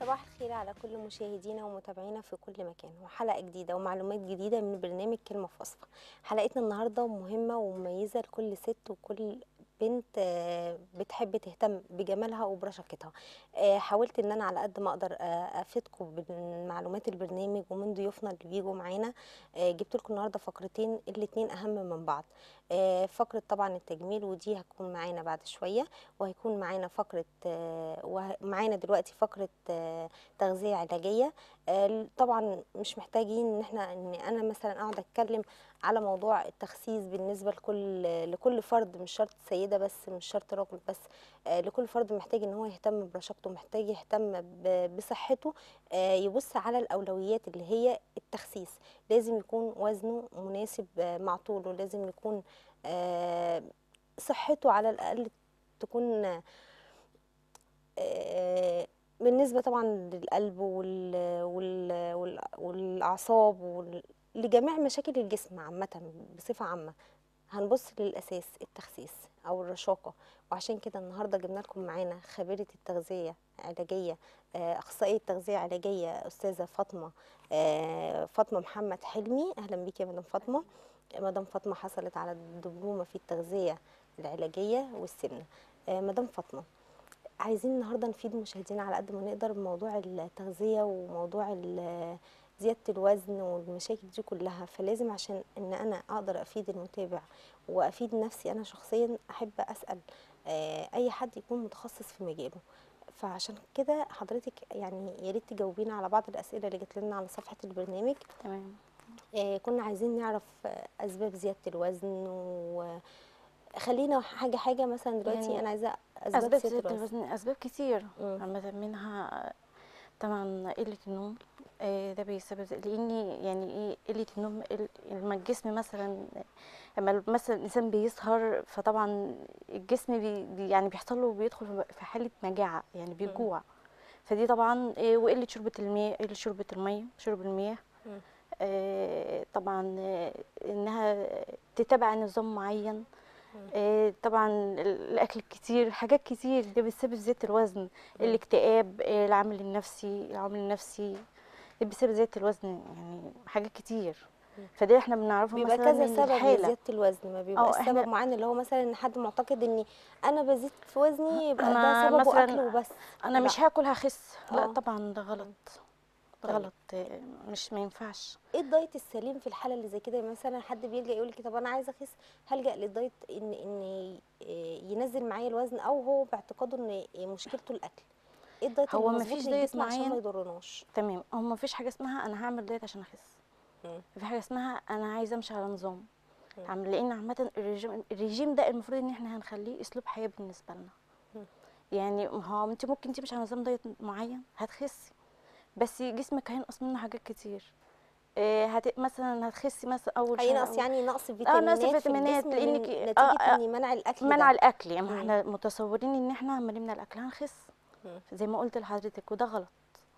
صباح الخير على كل مشاهدينا ومتابعينا في كل مكان وحلقة جديدة ومعلومات جديدة من برنامج كلمة في وصفة حلقتنا النهاردة مهمة ومميزة لكل ست وكل بنت آه، بتحب تهتم بجمالها وبرشاقتها آه، حاولت ان انا على قد ما اقدر آه، افيدكم بمعلومات البرنامج ومن ضيوفنا اللي بيجوا معانا آه، جبت لكم النهارده فقرتين الاتنين اهم من بعض آه، فقرة طبعا التجميل ودي هتكون معانا بعد شوية وهيكون معانا فقرة آه، وه- معانا دلوقتي فقرة آه، تغذية علاجية آه، طبعا مش محتاجين ان احنا ان انا مثلا اقعد اتكلم على موضوع التخسيس بالنسبة لكل لكل فرد مش شرط سيدة بس مش شرط راجل بس آه، لكل فرد محتاج ان هو يهتم برشاقته محتاج يهتم ب- بصحته آه، يبص على الاولويات اللي هي التخسيس لازم يكون وزنه مناسب آه، مع طوله لازم يكون آه، صحته على الاقل تكون آه، بالنسبة طبعا للقلب وال... وال... وال... والأعصاب وال... لجميع مشاكل الجسم عامة بصفة عامة هنبص للأساس التخسيس أو الرشاقة وعشان كده النهاردة جبنا لكم معانا خبيرة التغذية علاجية آه، أخصائية تغذية علاجية أستاذة فاطمة آه، فاطمة محمد حلمي أهلا بيك يا مدام فاطمة مدام فاطمة حصلت على الدبلومة في التغذية العلاجية والسمنة آه، مدام فاطمة عايزين النهارده نفيد مشاهدينا على قد ما نقدر بموضوع التغذيه وموضوع ال- زياده الوزن والمشاكل دي كلها فلازم عشان ان انا اقدر افيد المتابع وافيد نفسي انا شخصيا احب اسال آه، اي حد يكون متخصص في مجاله فعشان كده حضرتك يعني يا ريت تجاوبينا على بعض الاسئله اللي جات لنا على صفحه البرنامج تمام آه، كنا عايزين نعرف آه، اسباب زياده الوزن وخلينا حاجه حاجه مثلا دلوقتي يعني انا عايزه اسباب, اسباب زياده زياده الوزن الوزن اسباب كتير مم. عامه منها طبعا قله النوم آه، ده بيسبب لان يعني ايه قله النوم ال- لما الجسم مثلا لما مثلا الانسان بيسهر فطبعا الجسم بي بي- يعني بيحصل له بيدخل في حاله مجاعه يعني بيجوع فدي طبعا آه، وقله شربة المياه قله شربة المية شرب المياه مم. آه، طبعا آه، انها تتبع نظام معين آه، طبعا ال- الاكل الكتير حاجات كتير ده بسبب زياده الوزن الاكتئاب آه، العامل النفسي العامل النفسي ده بسبب زياده الوزن يعني حاجات كتير فده احنا بنعرفه بيبقى مثلا كذا من سبب الحاله لزياده الوزن ما بيبقاش إحنا- سبب معين اللي هو مثلا ان حد معتقد اني انا بزيد في وزني يبقى أنا ده سببه مثلاً اكل وبس انا لا. مش هاكل هخس لا آه. طبعا ده غلط ده طيب. غلط آه، مش ما ينفعش ايه الدايت السليم في الحاله اللي زي كده مثلا حد بيلجا يقول لك طب انا عايزه اخس هلجا للدايت ان ان ي- ينزل معايا الوزن او هو باعتقاده ان مشكلته الاكل ايه الدايت هو المظبوط مفيش دايت للجسم عشان ما معين. يضرناش تمام هو ما فيش حاجه اسمها انا هعمل دايت عشان اخس مم. في حاجه اسمها انا عايزه امشي على نظام مم. عم لان عامه الرجيم الرجيم ده المفروض ان احنا هنخليه اسلوب حياه بالنسبه لنا مم. يعني ما هو انت ممكن تمشي على نظام دايت معين هتخسي بس جسمك هينقص منه حاجات كتير إيه هت... مثلا هتخسي مثلا اول شهر هينقص أو- يعني نقص نقص فيتامينات في فيتامينات الجسم لأنك- من آه، نتيجه آه، اني منع الاكل منع ده. الاكل يعني مم. احنا متصورين ان احنا لما نمنع الاكل هنخس مم. زي ما قلت لحضرتك وده غلط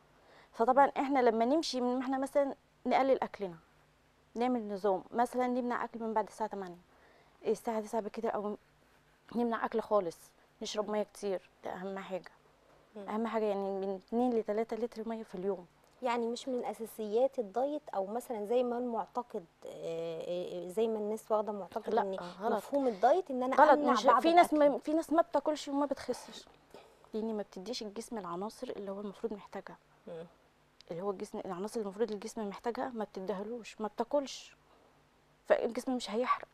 فطبعا احنا لما نمشي من احنا مثلا نقلل اكلنا نعمل نظام مثلا نمنع اكل من بعد الساعه 8 الساعه 9 بكده او نمنع اكل خالص نشرب ميه كتير ده اهم حاجه مم. اهم حاجه يعني من 2 ل 3 لتر ميه في اليوم يعني مش من اساسيات الدايت او مثلا زي ما المعتقد آه، آه، زي ما الناس واخده معتقد لا، ان غلط. مفهوم الدايت ان انا غلط امنع مش بعض في ناس الأكل. ما في ناس ما بتاكلش وما بتخسش لان ما بتديش الجسم العناصر اللي هو المفروض محتاجها مم. اللي اللي هو الجسم العناصر اللي المفروض الجسم محتاجها ما بتديهالوش ما بتاكلش فالجسم مش هيحرق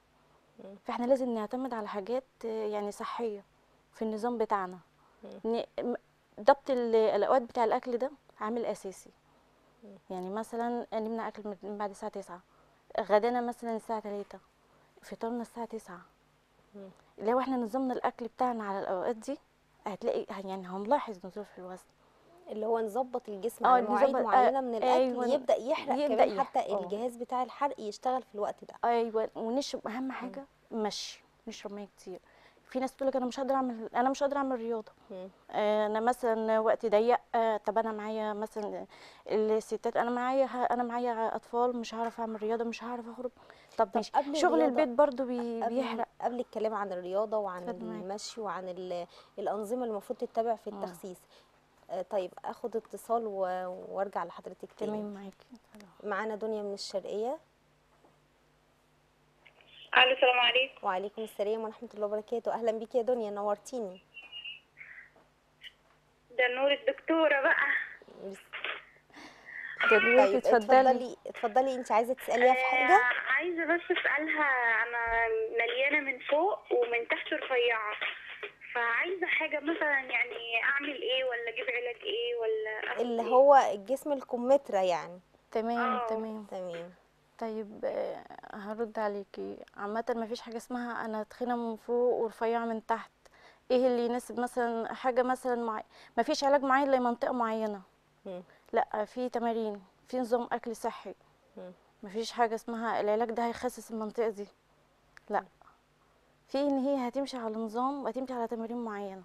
مم. فاحنا لازم نعتمد على حاجات آه، يعني صحيه في النظام بتاعنا ن- م- ضبط ال- الاوقات بتاع الاكل ده عامل اساسي يعني مثلا نمنع اكل من- من بعد الساعه 9 غدانا مثلا الساعه 3 فطارنا الساعه 9 مم. لو احنا نظمنا الاكل بتاعنا على الاوقات دي هتلاقي يعني هنلاحظ نزول في الوزن اللي هو نظبط الجسم آه، على مواعيد نظبط- معينه آه، من الاكل أيوة، يبدا يحرق يبدأ كمان حتى يحرق، آه. الجهاز بتاع الحرق يشتغل في الوقت ده ايوه ونشرب اهم حاجه مشي نشرب ميه كتير في ناس تقول لك انا مش قادره اعمل انا مش قادره اعمل رياضه مم. آه، انا مثلا وقتي ضيق آه، طب انا معايا مثلا الستات انا معايا انا معايا اطفال مش هعرف اعمل رياضه مش هعرف اخرج طب, طب ماشي قبل شغل الرياضة، البيت برضو بي قبل بيحرق قبل الكلام عن الرياضه وعن اتفضل معاك. المشي وعن ال- الانظمه اللي المفروض تتبع في التخسيس آه، طيب اخد اتصال و- وارجع لحضرتك تاني تمام معاكي معانا دنيا من الشرقيه الو السلام عليكم وعليكم السلام ورحمه الله وبركاته اهلا بيكي يا دنيا نورتيني ده نور الدكتوره بقى دلوقتي طيب اتفضلي اتفضلي اتفضلي انت عايزه تساليها في حاجه آه، عايزه بس اسالها انا مليانه من فوق ومن تحت رفيعه فعايزه حاجه مثلا يعني اعمل ايه ولا اجيب علاج ايه ولا آخد اللي إيه؟ هو الجسم الكمثرى يعني تمام آه. تمام تمام طيب آه، هرد عليكي عامة ما فيش حاجة اسمها أنا تخينة من فوق ورفيعة من تحت ايه اللي يناسب مثلا حاجة مثلا مع... ما فيش علاج معين لمنطقة معينة مم. لا في تمارين في نظام أكل صحي مم. ما فيش حاجة اسمها العلاج ده هيخسس المنطقة دي لا في ان هي هتمشي على نظام وهتمشي على تمارين معينة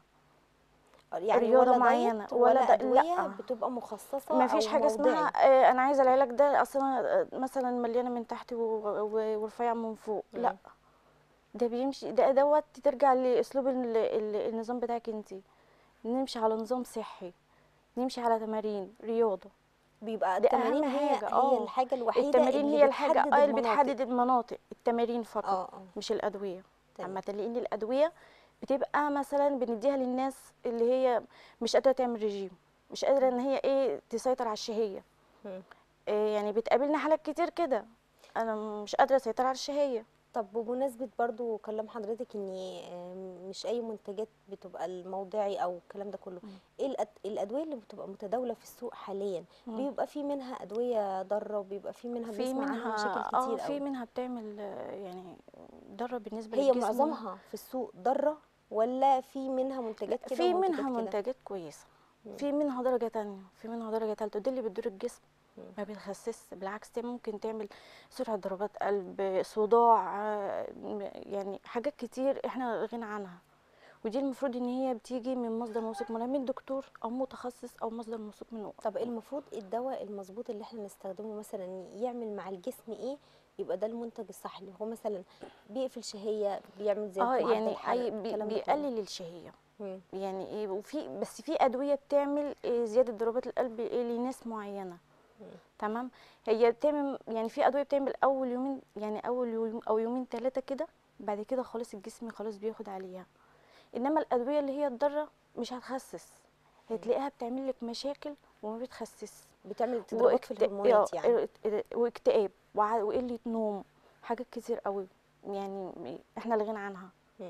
يعني رياضة ولا معينة دايت ولا ولا دا- ادويه لأ. بتبقى مخصصه ما فيش أو حاجه اسمها موضعي. آه، انا عايزه العلاج ده اصلا آه، مثلا مليانه من تحت و- و- ورفيعه من فوق مم. لا ده بيمشي ده دوت ترجع لاسلوب ال- ال- النظام بتاعك انت نمشي على نظام صحي نمشي على تمارين رياضه بيبقى ده التمارين أهم هي حاجة، هي آه. الحاجه الوحيده التمارين اللي هي الحاجه بتحدد اه اللي المناطق. بتحدد المناطق التمارين فقط اه اه مش الادويه تمام. عامه لان الادويه بتبقى مثلا بنديها للناس اللي هي مش قادره تعمل رجيم مش قادره ان هي ايه تسيطر على الشهيه مم. إيه يعني بتقابلنا حالات كتير كده انا مش قادره اسيطر على الشهيه طب بمناسبة برضو كلام حضرتك ان آم، مش اي منتجات بتبقى الموضعي او الكلام ده كله مم. ايه الأد- الادوية اللي بتبقى متداولة في السوق حاليا مم. بيبقى في منها ادوية ضارة وبيبقى في منها في بنسمع عنها منها مشاكل اه كتير في قوي منها بتعمل آه، يعني ضرر بالنسبه هي للجسم معظمها في السوق ضارة ولا في منها منتجات كده في ومنتجات منها كده؟ منتجات كويسه مم. في منها درجه تانية في منها درجه تالتة ودي اللي بتضر الجسم مم. ما بتخسس بالعكس دي ممكن تعمل سرعه ضربات قلب صداع آه، م- يعني حاجات كتير احنا غنى عنها ودي المفروض ان هي بتيجي من مصدر موثوق من من دكتور او متخصص او مصدر موثوق منه طب المفروض الدواء المظبوط اللي احنا نستخدمه مثلا يعمل مع الجسم ايه يبقى ده المنتج الصح اللي هو مثلا بيقفل شهية بيعمل زي اه معدل يعني الحرق، أي بي- الكلام ده كله. بيقلل الشهيه مم. يعني ايه وفي بس في ادويه بتعمل إيه زياده ضربات القلب إيه لناس معينه مم. تمام هي بتعمل يعني في ادويه بتعمل اول يومين يعني اول يوم او يومين ثلاثه كده بعد كده خلاص الجسم خلاص بياخد عليها انما الادويه اللي هي الضاره مش هتخسس هتلاقيها بتعمل لك مشاكل وما بتخسس بتعمل تضربات في واكت- الهرمونات آه، يعني اه- واكتئاب وع- وقله نوم حاجات كتير قوي يعني احنا اللي غنى عنها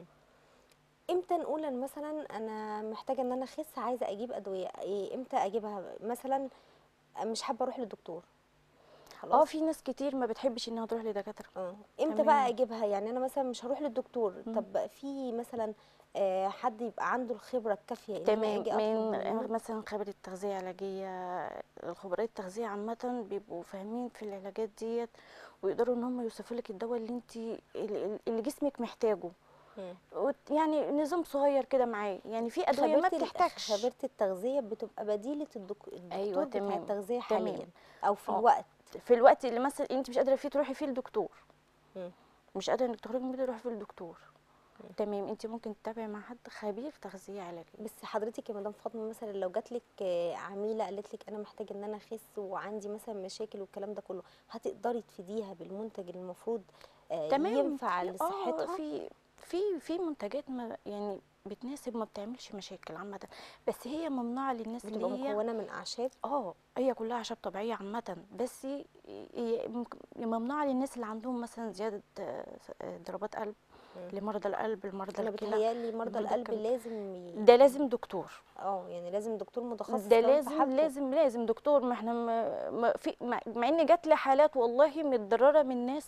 امتى نقول ان مثلا انا محتاجه ان انا اخس عايزه اجيب ادويه إيه امتى اجيبها مثلا مش حابه اروح للدكتور اه خلاص في ناس كتير ما بتحبش انها تروح لدكاتره اه امتى تمام. بقى اجيبها يعني انا مثلا مش هروح للدكتور مم. طب في مثلا آه، حد يبقى عنده الخبره الكافيه ان انا تمام اجي اطلب من منه؟ مثلا خبرة التغذية العلاجية الخبراء التغذية عامة بيبقوا فاهمين في العلاجات ديت ويقدروا ان هم يوصفوا لك الدواء اللي انت اللي جسمك محتاجه مم. وت- يعني نظام صغير كده معاه يعني في ادويه ما خبيرة ال- بتحتاجش خبيرة التغذية بتبقى بديلة الدك... الدكتور أيوة، بتاع تمام، التغذية تمام. حاليا أو في آه. الوقت في الوقت اللي مثلا انت مش قادره فيه تروحي فيه للدكتور مم. مش قادره انك تخرجي من البيت تروحي فيه للدكتور تمام انت ممكن تتابعي مع حد خبير تغذيه علاجيه بس حضرتك يا مدام فاطمة مثلا لو جاتلك آه، عميلة قالت لك أنا محتاجة إن أنا أخس وعندي مثلا مشاكل والكلام ده كله هتقدري تفيديها بالمنتج اللي المفروض آه، تمام ينفع في- لصحتها اه في في في منتجات ما يعني بتناسب ما بتعملش مشاكل عامه بس هي ممنوعه للناس بتبقى اللي هي مكونة من أعشاب اه هي كلها اعشاب طبيعيه عامه بس ي- ي- ممكن- ممنوعه للناس اللي عندهم مثلا زياده آه، آه، ضربات قلب مم. لمرضى القلب لمرضى أنا الكلى بتهيألي مرضى مرضى القلب الكبد. لازم ي- ده لازم دكتور اه يعني لازم دكتور متخصص ده كمان في لازم حالته. لازم لازم دكتور ما احنا ما ما في مع, مع ان جات لي حالات والله متضرره من ناس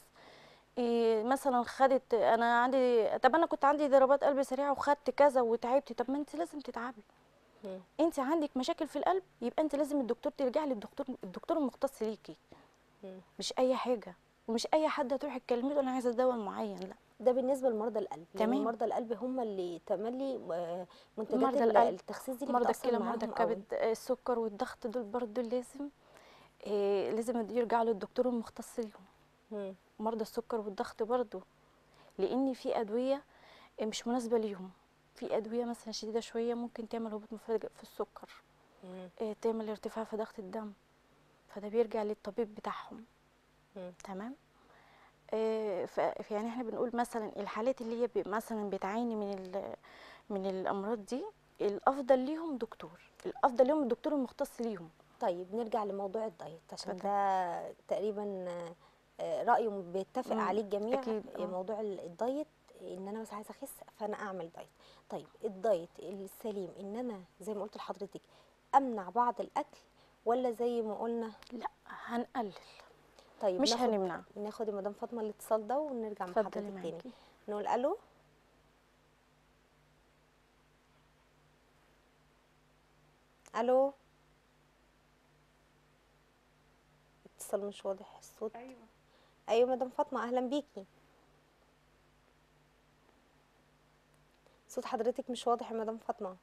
إيه مثلا خدت انا عندي طب انا كنت عندي ضربات قلب سريعه وخدت كذا وتعبت طب ما انت لازم تتعبي مم. انت عندك مشاكل في القلب يبقى انت لازم الدكتور ترجعي للدكتور الدكتور المختص ليكي مم. مش اي حاجه ومش اي حد هتروح تكلميه تقول انا عايزه دواء معين لا ده بالنسبه لمرضى القلب لان تمام. مرضى القلب هم اللي تملي آه، منتجات مرضى ال- القلب، التخسيس دي اللي مرضى بتأثر الكلى مرضى معاهم قوي. الكبد آه، السكر والضغط دول برضو لازم إيه لازم يرجعوا للدكتور المختص ليهم مم. مرضى السكر والضغط برضو لان في ادويه مش مناسبه ليهم في ادويه مثلا شديده شويه ممكن تعمل هبوط مفاجئ في السكر مم. آه، تعمل ارتفاع في ضغط الدم فده بيرجع للطبيب بتاعهم مم. تمام آه، ف ف- يعني احنا بنقول مثلا الحالات اللي هي بي- مثلا بتعاني من ال- من الامراض دي الافضل ليهم دكتور الافضل ليهم الدكتور المختص ليهم طيب نرجع لموضوع الدايت عشان اتفضل. ده تقريبا آه، آه، رأي بيتفق مم، عليه الجميع أكيد، آه، آه. موضوع ال- الدايت ان انا بس عايزه اخس فانا اعمل دايت طيب الدايت السليم ان انا زي ما قلت لحضرتك امنع بعض الاكل ولا زي ما قلنا لا هنقلل طيب مش ناخد هنمنع ناخد يا مدام فاطمه الاتصال ده ونرجع مع اتفضلي حضرتك تاني معاكي نقول الو الو اتصال مش واضح الصوت ايوه ايوه مدام فاطمه اهلا بيكي صوت حضرتك مش واضح يا مدام فاطمه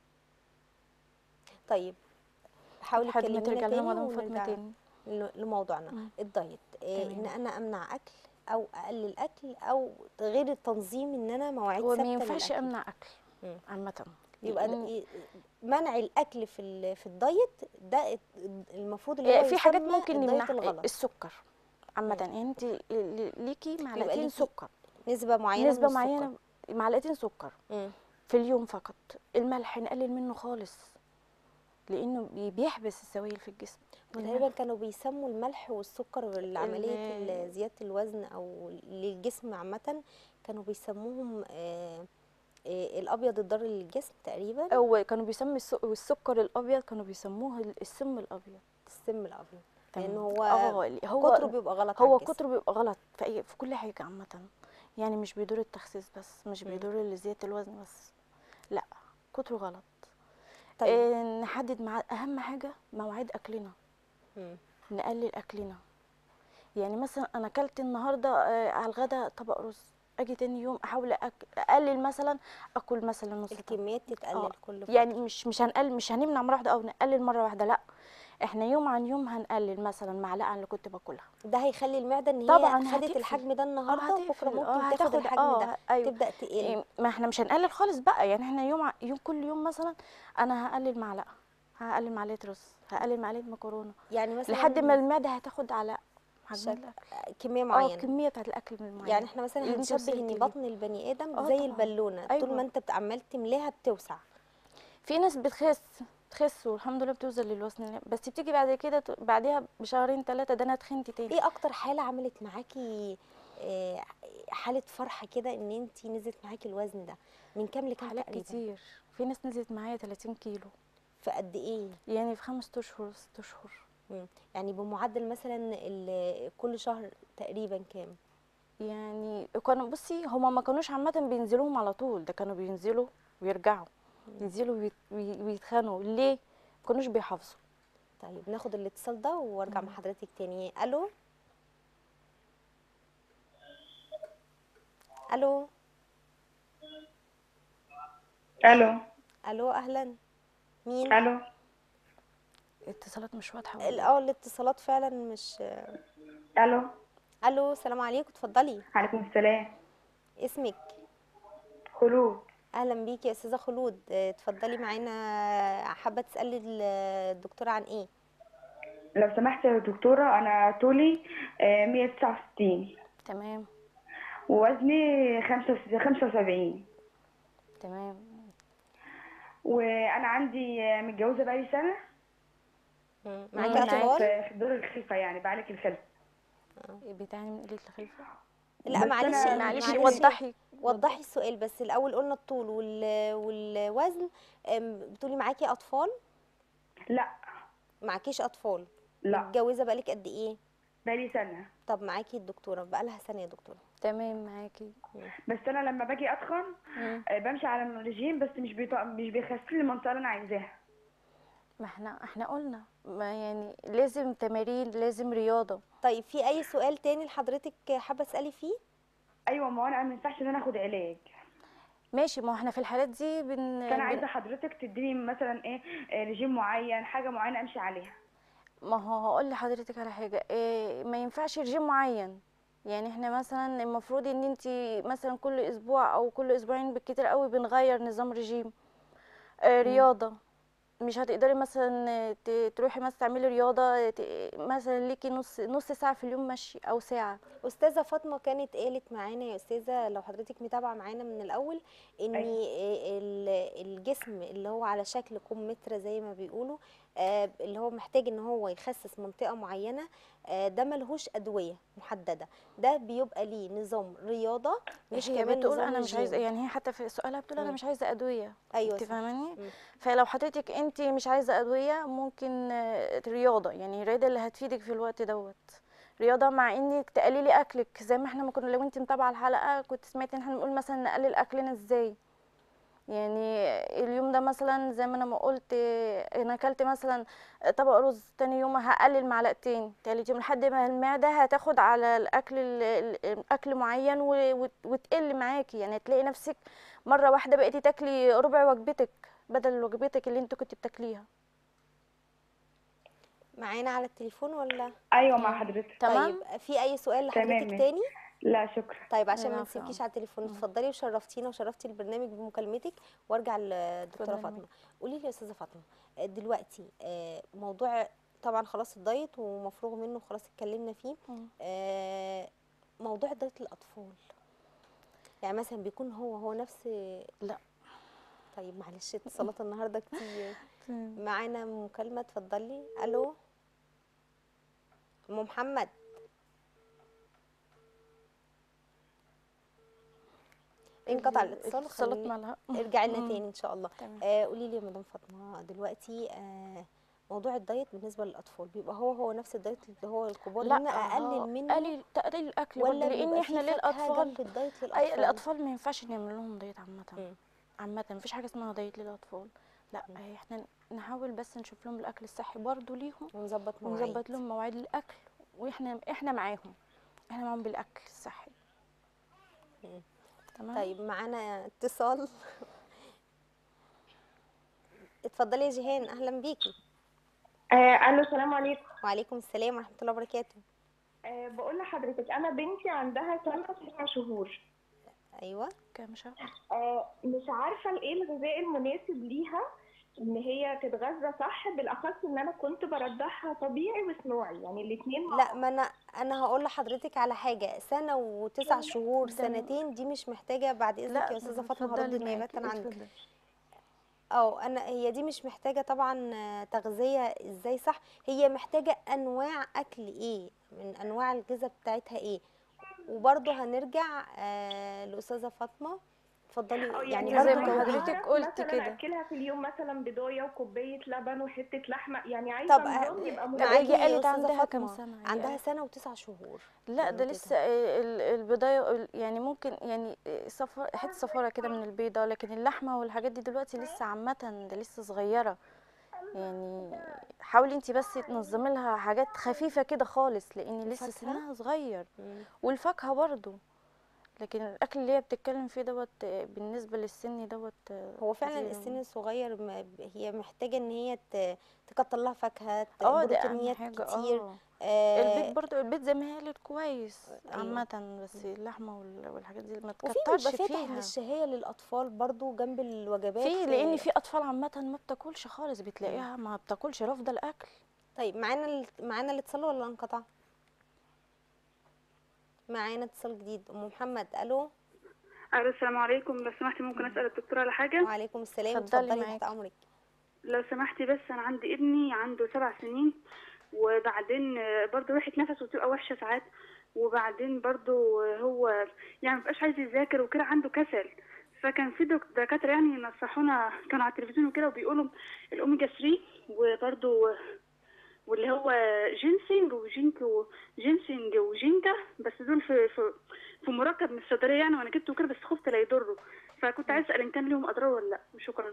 طيب حاولي لحد ما تكلمينا ترجع لنا تاني مدام فاطمه ونرجع تاني ل- لموضوعنا مم. الدايت إيه ان تمام. انا امنع اكل او اقلل اكل او غير التنظيم ان انا مواعيد هو ثابته ما ينفعش للأكل. امنع اكل مم. عامه يبقى ده لأن إيه- منع الاكل في ال- في الدايت ده المفروض اللي هو في حاجات يسمى ممكن الدايت نمنعها الغلط السكر عامه مم. يعني انت ل- ليكي معلقتين ليكي سكر نسبه معينه نسبه من معينه معلقتين سكر السكر في اليوم فقط الملح نقلل منه خالص لانه بي- بيحبس السوائل في الجسم تقريبا كانوا بيسموا الملح والسكر لعمليه ال- ال- زياده الوزن او للجسم عامه كانوا بيسموهم آه، آه، الابيض الضار للجسم تقريبا او كانوا بيسموا الس- السكر الابيض كانوا بيسموه ال- السم الابيض السم الابيض لان تمام. هو اه هو كتره بيبقى غلط على هو الجسم. كتره بيبقى غلط في اي في كل حاجه عامه يعني مش بيدور التخسيس بس مش مم. بيدور لزياده الوزن بس لا كتره غلط طيب إيه نحدد مع اهم حاجه مواعيد اكلنا مم. نقلل اكلنا يعني مثلا انا اكلت النهارده آه، على الغدا طبق رز اجي تاني يوم احاول أك... اقلل مثلا اكل مثلا نص طبق الكميات تتقلل آه، كل فترة. يعني مش مش هنقلل مش هنمنع مره واحده او نقلل مره واحده لا احنا يوم عن يوم هنقلل مثلا معلقه عن اللي كنت باكلها ده هيخلي المعده ان هي طبعاً خدت هتقفل. الحجم ده النهارده آه، وبكره هتقفل. ممكن آه، تاخد هتاخد- الحجم آه، ده أيوة. تبدا تقل إيه، ما احنا مش هنقلل خالص بقى يعني احنا يوم ع- يوم كل يوم مثلا انا هقلل معلقه هقلل معلقه رز هقلل معلقه مكرونه يعني مثلا لحد ما المعده هتاخد على حجم شكل- الاكل كميه اه معينه الكميه بتاعت الاكل من المعين يعني احنا مثلا اللي انت هنشبه وصلتي ان ليه. بطن البني ادم آه زي طبعاً. البالونه طول أيوة. ما انت بت- عمال تملاها بتوسع في ناس بتخس بتخس والحمد لله بتوصل للوزن بس بتيجي بعد كده ت- بعدها بشهرين ثلاثه ده انا اتخنت تاني ايه اكتر حاله عملت معاكي آه، حاله فرحه كده ان انت نزلت معاكي الوزن ده من كام لكام حالات تقريبا كتير في ناس نزلت معايا 30 كيلو في قد ايه يعني في خمس اشهر ست اشهر مم. يعني بمعدل مثلا ال- كل شهر تقريبا كام يعني كانوا بصي هما ما كانوش عامة بينزلوهم على طول ده كانوا بينزلوا ويرجعوا ينزلوا ويت- وي- ويتخانوا ليه ما كانوش بيحافظوا طيب ناخد الاتصال ده وارجع مع مم. حضرتك تاني الو الو الو الو اهلا مين الو الاتصالات مش واضحة ولا ال- إيه؟ اه الاتصالات فعلا مش الو الو السلام عليكم اتفضلي عليكم السلام اسمك خلود اهلا بيكي يا استاذه خلود اه، اتفضلي معانا حابه تسالي ال- الدكتوره عن ايه لو سمحت يا دكتورة أنا طولي آه، 169 تمام ووزني 75 تمام وأنا عندي آه، متجوزة بقالي سنة مم. مم. معاكي معاك. اطفال في في دور الخلفة يعني بعالج الخلفة بتعاني من قلة الخلفة لا بس معلش أنا- معلش معلش وضحي وضحي السؤال بس الاول قلنا الطول وال... والوزن ام، بتقولي معاكي اطفال لا معكيش اطفال لا متجوزه بقالك قد ايه بقالي سنة طب معاكي الدكتوره بقالها سنه يا دكتوره تمام معاكي بس أنا لما باجي أتخن مم. آه، بمشي على الرجيم بس مش بيط... مش بيخسس لي المنطقة اللي أنا عايزاها ما احنا احنا قلنا ما يعني لازم تمارين لازم رياضة طيب في اي سؤال تاني لحضرتك حابه تسالي فيه أيوة ما هو أنا ما ينفعش إن أنا آخد علاج ماشي ما هو احنا في الحالات دي بن, فأنا بن... عايزة حضرتك تديني مثلا إيه آه، رجيم معين حاجة معينة أمشي عليها ما هو هقول لحضرتك على حاجه إيه ما ينفعش رجيم معين يعني احنا مثلا المفروض ان انت مثلا كل اسبوع او كل اسبوعين بالكتير قوي بنغير نظام رجيم آه رياضه مش هتقدري مثلا ت- تروحي مثلا تعملي رياضه ت- مثلا ليكي نص نص ساعه في اليوم مشي او ساعه استاذه فاطمه كانت قالت معانا يا استاذه لو حضرتك متابعه معانا من الاول ان ال- الجسم اللي هو على شكل كمثرى زي ما بيقولوا آه، اللي هو محتاج ان هو يخسس منطقه معينه آه، ده ملهوش ادويه محدده ده بيبقى ليه نظام رياضه مش هي كمان بتقول نظام انا مش عايزه رجيم. يعني هي حتى في سؤالها بتقول انا مم. مش عايزه ادويه ايوه انت صح. فاهماني مم. فلو حضرتك انت مش عايزه ادويه ممكن آه، رياضه يعني الرياضه اللي هتفيدك في الوقت دوت رياضه مع انك تقللي اكلك زي ما احنا ما كنا لو انت متابعه الحلقه كنت سمعتي ان احنا بنقول مثلا نقلل اكلنا ازاي يعني اليوم ده مثلا زي ما انا ما قلت آه، انا اكلت مثلا طبق رز تاني يوم هقلل معلقتين تالت يوم لحد ما المعده هتاخد على الاكل ال- ال- اكل معين و- وت- وتقل معاكي يعني تلاقي نفسك مره واحده بقيتي تاكلي ربع وجبتك بدل وجبتك اللي انت كنت بتاكليها معانا على التليفون ولا ايوه مع حضرتك تمام طيب في اي سؤال تمام، لحضرتك ماشي. تاني لا شكرا طيب عشان ما العفو يا نسيبكيش عم. على التليفون اتفضلي وشرفتينا وشرفتي البرنامج بمكالمتك وارجع للدكتوره اتفضلي. فاطمه قولي لي يا استاذه فاطمه آه، دلوقتي آه، موضوع طبعا خلاص الدايت ومفروغ منه خلاص اتكلمنا فيه مم. آه، موضوع دايت الاطفال يعني مثلا بيكون هو هو نفس لا. طيب معلش اتصالات النهارده كتير معانا مكالمه اتفضلي الو ام محمد انقطع الاتصال الاتصالات خلي- مالها ارجعي لنا مم. تاني ان شاء الله تمام. آه قولي لي يا مدام فاطمه دلوقتي آه موضوع الدايت بالنسبه للاطفال بيبقى هو هو نفس الدايت اللي هو الكبار لا ان انا اقلل آه، منه قليل تقليل الاكل برضه ولا لان بيبقى احنا في فاكهة للاطفال جنب الدايت اي للاطفال الاطفال ما ينفعش نعمل لهم دايت عامه مم. عامه مفيش حاجه اسمها دايت للاطفال لا مم. احنا نحاول بس نشوف لهم الاكل الصحي برضه ليهم ونظبط مواعيد ونظبط لهم مواعيد الاكل واحنا احنا معاهم احنا معاهم بالاكل الصحي مم. تمام طيب معانا اتصال اتفضلي يا جيهان اهلا بيكي آه الو السلام عليكم وعليكم السلام ورحمه الله وبركاته آه بقول لحضرتك انا بنتي عندها سنه تسع شهور ايوه كام شهر آه مش عارفه ايه الغذاء المناسب ليها ان هي تتغذى صح بالاخص ان انا كنت برضعها طبيعي وصناعي يعني الاثنين لا ما انا انا هقول لحضرتك على حاجه سنه وتسع شهور ده- سنتين دي مش محتاجه بعد اذنك يا استاذه فاطمه هرد اتفضلي النيابه معاكي، عندك اتفضلي. اه انا هي دي مش محتاجه طبعا آه، تغذيه ازاي صح هي محتاجه انواع اكل ايه من انواع الغذاء بتاعتها ايه وبرضه هنرجع آه لاستاذه فاطمه اتفضلي آه، يعني زي برضه ما جاوبيها. حضرتك أعرف قلت مثلا كده. اكلها في اليوم مثلا بضايه وكوبايه لبن وحته لحمه يعني عايزه طب نظام يبقى آه، مناسب. معاكي هي يا قالت أستاذة عندها كام فاطمة. سنة؟ هي عندها قالت- سنه وتسع شهور لا ده تمام لسه ال- البضاية يعني ممكن يعني صفر حته صفارة كده من البيضة لكن اللحمة والحاجات دي دلوقتي لسه عامة ده لسه صغيرة يعني حاولي انتي بس تنظمي لها حاجات خفيفة كده خالص لان لسه الفاكهة؟ سنها صغير مم. والفاكهة برضو لكن الاكل اللي هي بتتكلم فيه دوت بالنسبة للسن دوت هو فعلا زي- السن الصغير ما- هي محتاجه ان هي ت- تكتر لها فاكهه اه ده اهم بروتينيات حاجة كتير اه آه البيت برضو البيت زي ما هي قالت كويس أيوة. عامة بس اللحمة وال- والحاجات دي ما وفي تكترش بيبقى فاتح فيها للشهيه للاطفال برضو جنب الوجبات في لان آه، في اطفال عامه ما بتاكلش خالص بتلاقيها ما بتاكلش رافضه الاكل طيب معانا ال- معانا الاتصال ولا انقطع معانا اتصال جديد ام محمد الو الو السلام عليكم لو سمحتي ممكن اسال الدكتوره على حاجه وعليكم السلام اتفضلي اتفضلي تحت معاكي. امرك لو سمحتي بس انا عندي ابني عنده سبع سنين وبعدين آه، برضه ريحه نفسه بتبقى وحشه ساعات وبعدين برضه آه، هو يعني مبقاش عايز يذاكر وكده عنده كسل فكان في دك- دكاتره يعني نصحونا كانوا على التلفزيون وكده وبيقولوا الاوميجا 3 وبرضه واللي هو جينسينج وجينك وجينسينج وجينكا بس دول في في في مركب من الصيدليه يعني وانا جبته كده بس خفت لا يضره فكنت عايز اسال ان كان ليهم اضرار ولا لا وشكرا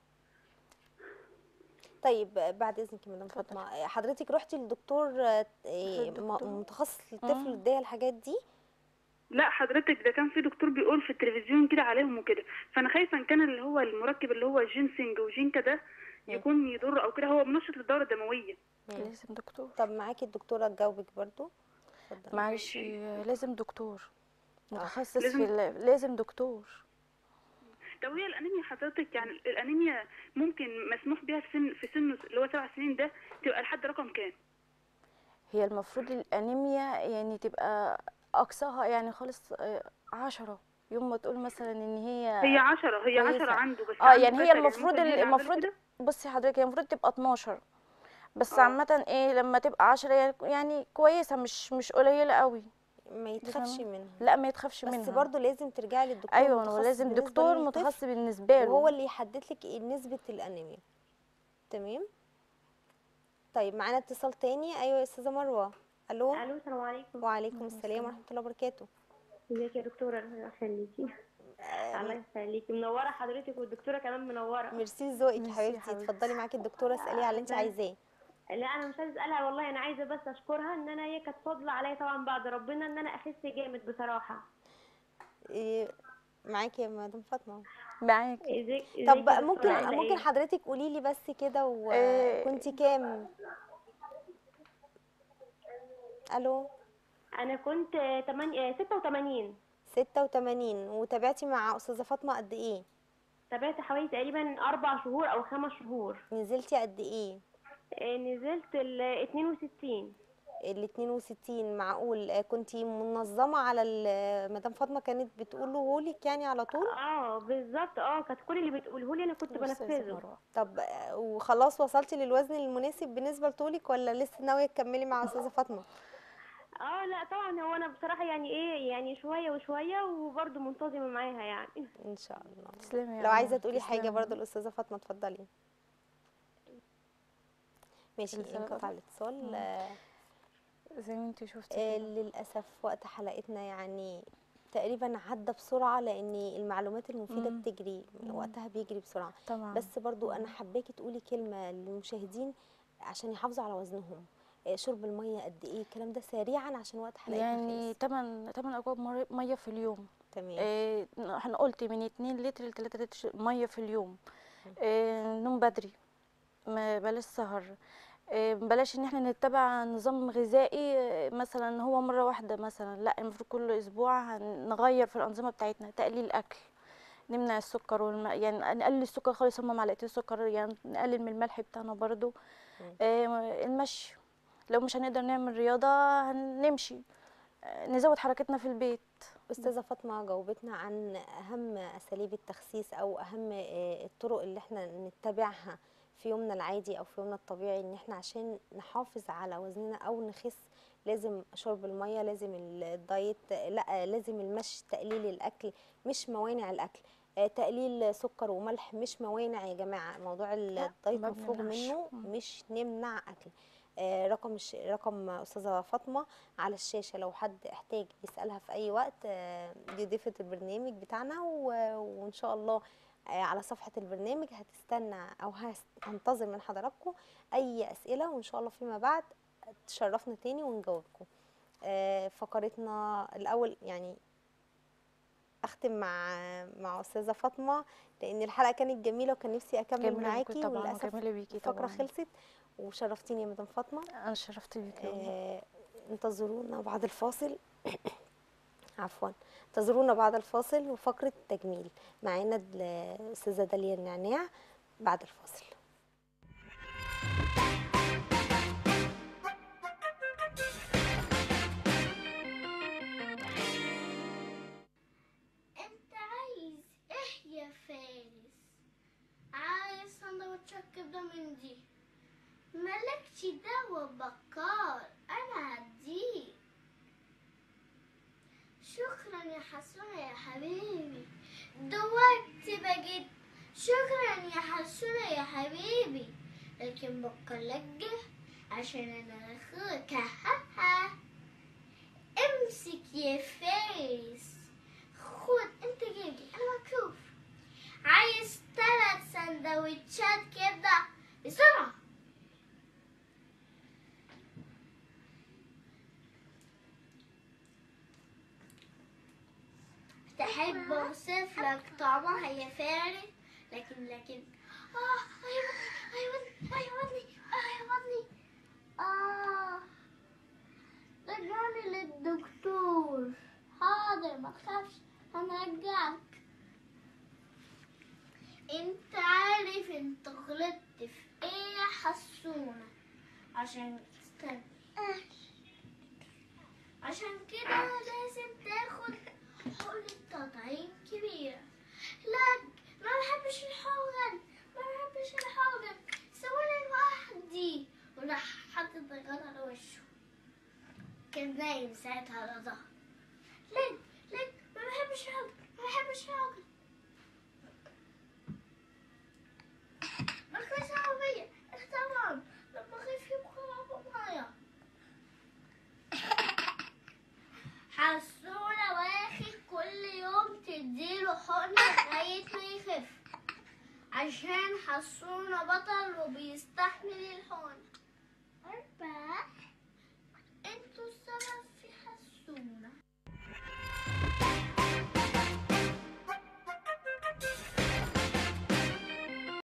طيب بعد اذنك يا مدام اتفضلي. فاطمه حضرتك رحتي للدكتور آه، آه، الدكتور. م- متخصص للطفل مم. اداها الحاجات دي لا حضرتك ده كان في دكتور بيقول في التلفزيون كده عليهم وكده فانا خايفه ان كان اللي هو المركب اللي هو جينسينج وجينكا ده يكون يضر او كده هو منشط للدوره الدمويه مم. لازم دكتور طب معاكي الدكتوره تجاوبك برضو اتفضلي معلش لازم دكتور متخصص لازم- في ال- لازم دكتور طب لو هي الانيميا حضرتك يعني الانيميا ممكن مسموح بيها في سن في سن اللي هو سبع سنين ده تبقى لحد رقم كام؟ هي المفروض الانيميا يعني تبقى اقصاها يعني خالص آه، عشرة يوم ما تقول مثلا ان هي هي 10 هي كويسة. 10 عنده بس اه عنده يعني هي كسل، المفروض ممكن ال- يزعل المفروض كده؟ بصي حضرتك هي المفروض تبقى 12 بس آه. عامة ايه لما تبقى 10 يعني- يعني كويسة مش مش قليلة قوي ما يتخافش تمام. منها لا ما يتخافش بس منها برضو لازم ترجعي للدكتور ايوه هو المتخصص لازم بالنسبة دكتور للطفل، متخصص بالنسبة له وهو اللي يحدد لك إيه نسبة الانيميا تمام طيب معانا اتصال تاني ايوه يا استاذه مروه الو الو السلام عليكم وعليكم السلام ورحمه الله وبركاته ازيك يا دكتوره الله يخليكي الله يخليكي منوره حضرتك والدكتوره كمان منوره ميرسي ذوقك يا ميرسي يا حبيبتي حبيبتي. اتفضلي معاكي الدكتوره اساليها على اللي انت بس. عايزاه لا انا مش عايزه اسالها والله انا عايزه بس اشكرها ان انا هي كانت فاضله عليا طبعا بعد ربنا ان انا اخس جامد بصراحه إيه معاكي يا مدام فاطمه معاكي ازيك ازيك طب يا دكتورة، ممكن عاملة ممكن إيه؟ حضرتك قولي لي بس كده إيه. وكنتي كام الو انا كنت 8 86 86 وتابعتي مع استاذه فاطمه قد ايه تابعت حوالي تقريبا اربع شهور او خمس شهور نزلتي قد ايه آه، نزلت ال 62 ال 62 معقول آه، كنتي منظمه على ال- مدام فاطمه كانت بتقوله لك يعني على طول اه بالظبط اه كانت كل اللي بتقوله لي انا كنت أستاذة بنفذه مروة. طب آه، وخلاص وصلتي للوزن المناسب بالنسبه لطولك ولا لسه ناويه تكملي مع استاذه فاطمه اه لا طبعا هو انا بصراحه يعني ايه يعني شويه وشويه وبرضه منتظمه معاها يعني ان شاء الله تسلمي يا لو عايزه ماما، تقولي حاجه تسلمي. برضو الاستاذه فاطمه اتفضلي ماشي الرسالة انقطع قطعت. الاتصال آه، زي ما انتي شفتي آه، كده. للاسف وقت حلقتنا يعني تقريبا عدى بسرعه لان المعلومات المفيده مم. بتجري وقتها بيجري بسرعه طبعا بس برضو انا حباكي تقولي كلمه للمشاهدين عشان يحافظوا على وزنهم آه، شرب الميه قد ايه الكلام ده سريعا عشان وقت حلقتنا يعني خلص 8 8 اكواب مر- ميه في اليوم تمام إيه احنا قلت من 2 لتر ل 3 لتر ميه في اليوم إيه نوم بدري ما بلاش سهر إيه بلاش ان احنا نتبع نظام غذائي آه، مثلا هو مره واحده مثلا لا المفروض كل اسبوع هن- نغير في الانظمه بتاعتنا تقليل اكل نمنع السكر والم... يعني نقلل السكر خالص هما معلقتين سكر يعني نقلل من الملح بتاعنا برضو إيه المشي لو مش هنقدر نعمل رياضه هنمشي آه، نزود حركتنا في البيت استاذه فاطمه جاوبتنا عن اهم اساليب التخسيس او اهم آه، الطرق اللي احنا نتبعها في يومنا العادي او في يومنا الطبيعي ان احنا عشان نحافظ على وزننا او نخس لازم شرب الميه لازم الدايت لا لازم المشي تقليل الاكل مش موانع الاكل آه، تقليل سكر وملح مش موانع يا جماعه موضوع الدايت ما مفروغ بنمنعش. منه مم. مش نمنع اكل آه، رقم الش... رقم استاذه فاطمه على الشاشه لو حد احتاج يسالها في اي وقت آه، دي ضيفه البرنامج بتاعنا و... وان شاء الله آه، على صفحه البرنامج هتستنى او هست- هنتظر من حضراتكم اي اسئله وان شاء الله فيما بعد تشرفنا تاني ونجاوبكم آه، فقرتنا الاول يعني اختم مع مع استاذه فاطمه لان الحلقه كانت جميله وكان نفسي اكمل جميلة بيكي معاكي طبعا وللاسف وجميلة بيكي الفقره طبعا خلصت وشرفتيني يا مدام فاطمه انا شرفت بيكي والله. آه، انتظرونا بعد الفاصل عفوا انتظرونا بعد الفاصل وفقرة تجميل معانا الأستاذة داليا النعناع بعد الفاصل انت عايز ايه يا فارس عايز سندوتشات كبده من دي مالكش دعوة بكار انا هديك شكرا يا حسونة يا حبيبي دلوقتي بجد شكرا يا حسونة يا حبيبي لكن بكر جه عشان انا اخوك ها ها امسك يا فارس خد انت جيبي انا مكفوف عايز ثلاث سندوتشات كده بسرعة تحب اوصف لك طعمها يا فارس لكن لكن اه ايوه ايوه ايوه ايوه اه رجعني للدكتور حاضر ما تخافش هنرجعك انت عارف انت غلطت في ايه يا حسونة عشان استنى عشان كده لازم تاخد حقنة تطعيم كبيرة لا ما بحبش الحقن ما بحبش الحقن سوينا لوحدي وراح حاطط الغطا على وشه كان نايم ساعتها على ظهره ليه ليه ما بحبش الحقن ما بحبش الحقن مركز عربية طبعا لما خايف يبقى معايا حسونة واخد كل يوم تديله حقنة لغاية ما يخف عشان حسونة بطل وبيستحمل الحقن أربعة انتوا السبب في حسونة